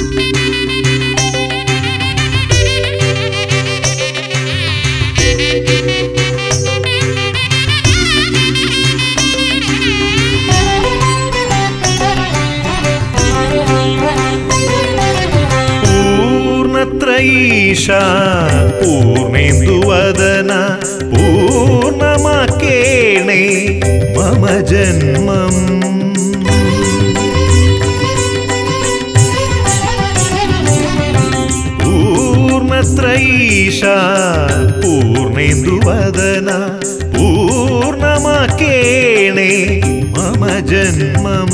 പൂർണത്രയീശ പൂർണേന്ദുവദന പൂർണമാക്കേണേ മമ ജന്മം പൂർണത്രയീശ പൂർണേന്ദുവദന പൂർണമാക്കേണേ മമ ജന്മം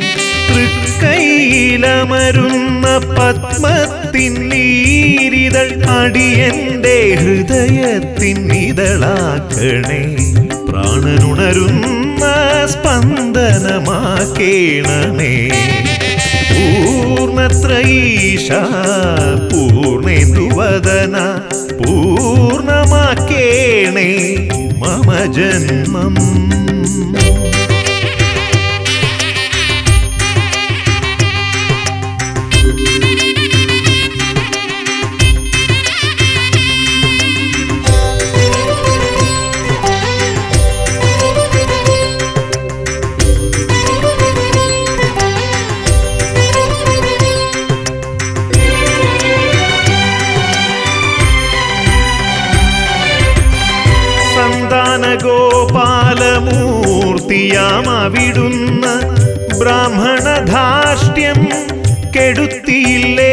തൃക്കൈലമരുന്ന പത്മത്തിൻ നീരിതൾ അടിയന്റെ ഹൃദയത്തിൻ ഇതളാക്കണേ പ്രാണനുണരുന്ന സ്പന്ദനമാക്കേണമേ പൂർണത്രയീശ പൂർണേന്ദുവദന പൂർണമാക്കേണേ മമ ജന്മം സന്താന ഗോപാലമൂർത്തിയാം അവിടുന്ന് ബ്രാഹ്മണധാർഷ്ട്യം കെടുത്തിയില്ലേ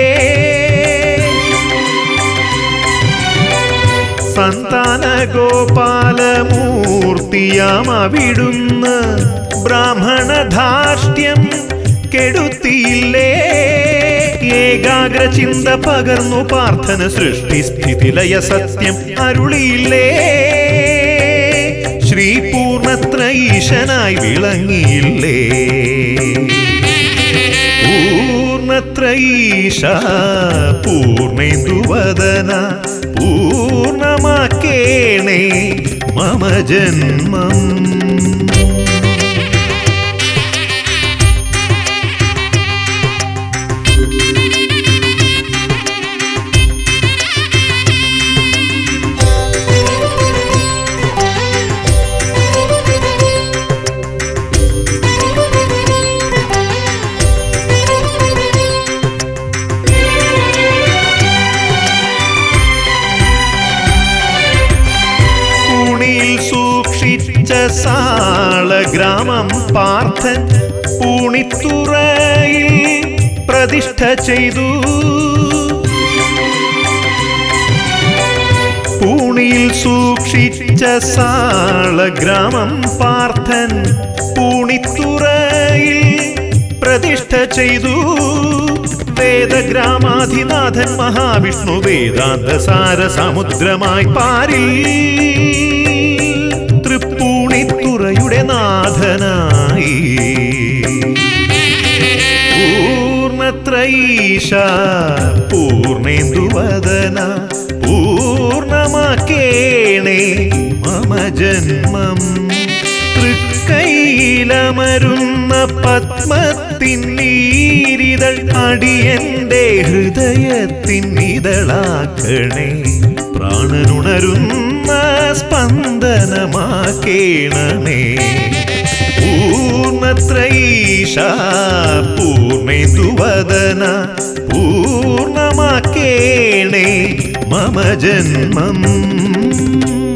സന്താന ഗോപാലമൂർത്തിയാം അവിടുന്ന് ബ്രാഹ്മണധാർഷ്ട്യം കെടുത്തിയില്ലേ ഏകാഗ്ര ചിന്ത പകർന്നു പാർത്ഥന സൃഷ്ടി സ്ഥിതിലയ സത്യം അരുളിയില്ലേ ശ്രീ പൂർണത്രയീശനായി വിളങ്ങിയില്ലേ പൂർണത്രയീശ പൂർണേന്ദുവദന പൂർണമാക്കേണേ മമ ജന്മം പൂണിയിൽ സൂക്ഷിച്ച സാളഗ്രാമം പാർത്ഥൻ പൂണിത്തുറയിൽ പ്രതിഷ്ഠ ചെയ്തു പൂണിയിൽ സൂക്ഷിച്ച സാളഗ്രാമം പാർത്ഥൻ പൂണിത്തുറയിൽ പ്രതിഷ്ഠ ചെയ്തു വേദഗ്രാമാധിനാഥൻ മഹാവിഷ്ണു വേദാന്ത സാര സമുദ്രമായി പാരിൽ തൃപ്പൂണിത്തുറയുടെ നാഥനായി പൂർണത്രയീശ പൂർണേന്ദുവദന പൂർണമാക്കേണേ മമ ജന്മം തൃക്കൈലമരുന്ന പത്മത്തിൻ നീരിതൾ അടിയന്റെ ഹൃദയത്തിൻ ഇതളാക്കണേ പ്രാണനുണരുന്ന സ്പന്ദനമാക്കേണമേ പൂർണത്രയീശ പൂർണേന്ദുവദന പൂർണമാക്കേണേ മമ ജന്മം